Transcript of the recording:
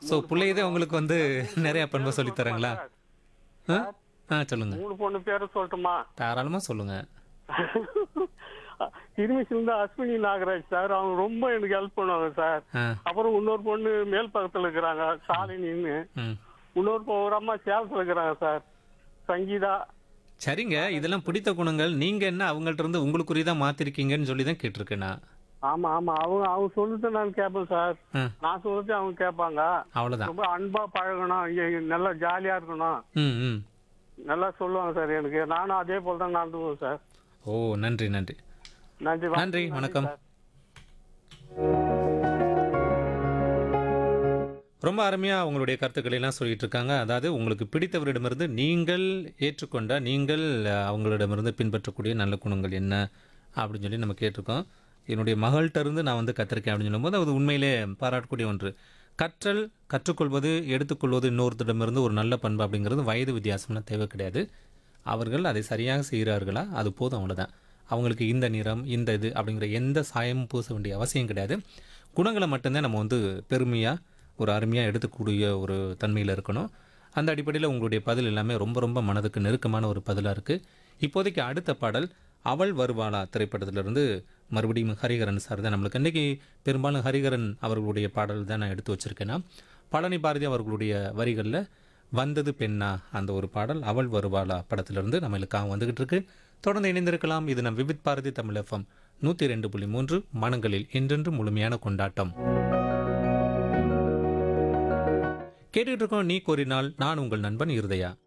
So பிள்ளையதே உங்களுக்கு வந்து நிறைய பண்பை சொல்லித் தராங்களா ஆ ஆ சொல்லுங்க மூணு பொண்ணு பேரை சொல்லட்டுமா தாராளமா சொல்லுங்க திருமிஷில அஸ்வினி நாகராஜ் சார் அவங்க ரொம்ப எனக்கு ஹெல்ப் பண்ணுவாங்க சார் ஆ அப்புறம் இன்னொரு பொண்ணு மேல் பக்கத்துல இருக்கிறாங்க சாலினின்னு ம் இன்னொரு பொ- ஒரு அம்மா சேலத்துல இருக்கிறாங்க சார் சங்கீதா சரிங்க இதெல்லாம் பிடித்த குணங்கள் நீங்க என்ன அவங்கள்ட்ட இருந்து உங்களுக்குரியதா மாத்திருக்கீங்கன்னு சொல்லி தான் கேட்டிருக்கேன் நான் ஆமா ஆமா அவங்க அவங்க சொல்லுறது நான் கேட்பேன் சார் ஆ நான் சொல்றது அவங்க கேட்பாங்க அவ்வளோதான் ரொம்ப அன்பா பழகணும் இங்க- இங்க நல்லா ஜாலியா இருக்கணும் ம் ம் நல்லா சொல்லுவாங்க சார் எனக்கு நானும் அதே போல தான் நடந்துக்குவேன் சார் ஓ நன்றி நன்றி நன்றி நன்றி வணக்கம் சார். ரொம்ப அருமையாக உங்களுடைய கருத்துக்களை எல்லாம் சொல்லிட்டு இருக்காங்க அதாவது உங்களுக்கு பிடித்தவரிடமிருந்து நீங்கள் ஏற்றுக்கொண்ட நீங்கள் அஹ், அவங்களிடமிருந்து பின்பற்றக்கூடிய நல்ல குணங்கள் என்ன அப்படின்னு சொல்லி நம்ம கேட்டிருக்கோம் என்னுடைய மகள்கிட்ட இருந்து நான் வந்து கத்திருக்கேன் அப்படின்னு சொல்லும்போது அது உண்மையிலே பாராட்டக்கூடிய ஒன்று கற்றல் கற்றுக்கொள்வது எடுத்துக்கொள்வது இன்னொருத்தரிடமிருந்து ஒரு நல்ல பண்பு அப்படிங்கிறது வயது வித்தியாசம்லாம் தேவை கிடையாது அவர்கள் அதை சரியாக செய்கிறார்களா அது போதும் அவ்வளோதான் அவங்களுக்கு இந்த நிறம் இந்த இது அப்படிங்கிற எந்த சாயமும் பூச வேண்டிய அவசியம் கிடையாது குணங்களை மட்டும்தான் நம்ம வந்து பெருமையாக ஒரு அருமையாக எடுத்துக்கூடிய ஒரு தன்மையில் இருக்கணும் அந்த அடிப்படையில் உங்களுடைய பதில் எல்லாமே ரொம்ப ரொம்ப மனதுக்கு நெருக்கமான ஒரு பதிலாக இருக்குது இப்போதைக்கு அடுத்த பாடல் அவள் வருவாளா திரைப்படத்திலிருந்து மறுபடியும் ஹரிகரன் சார் தான் நம்மளுக்கு இன்றைக்கி பெரும்பாலும் ஹரிகரன் அவர்களுடைய பாடல் தான் நான் எடுத்து வச்சுருக்கேன்னா பழனி பாரதி அவர்களுடைய வரிகளில் வந்தது பெண்ணா அந்த ஒரு பாடல் அவள் வருவாளா படத்திலிருந்து நம்மளுக்காக வந்துகிட்டு இருக்கு தொடர்ந்து இணைந்திருக்கலாம் இது நம் விவித் பாரதி தமிழ் எஃப்எம் நூற்றி ரெண்டு புள்ளி மூன்று மனங்களில் என்றென்று முழுமையான கொண்டாட்டம் கேட்டுக்கிட்டு இருக்கோம் நீ கோரினால் நான் உங்கள் நண்பன் இருதயா